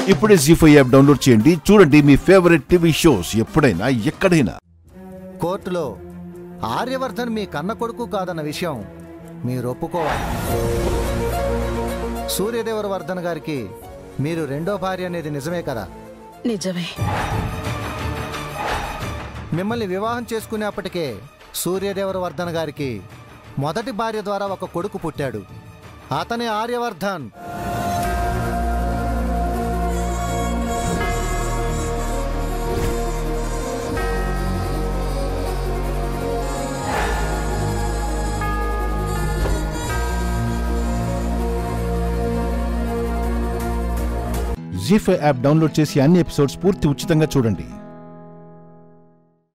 ఇప్పుడే G five app download చేయండి చూడండి మీ ఫేవరెట్ టీవీ షోస్ ఎప్పుడైనా ఎక్కడైనా కోర్టులో ఆర్యవర్ధన్ మీ కన్న కొడుకు కాదన్న విషయం మీరు ఒప్పుకోవాలి సూర్యదేవర వర్ధన్ గారికి మీరు రెండో భార్య అనేది నిజమే కదా నిజమే మిమ్మల్ని వివాహం చేసుకునేప్పటికే సూర్యదేవర వర్ధన్ గారికి మొదటి భార్య ద్వారా ఒక కొడుకు పుట్టాడు అతని Aryavardhan Zee five app download చేసి అన్ని ఎపిసోడ్స్ పూర్తి ఉచితంగా చూడండి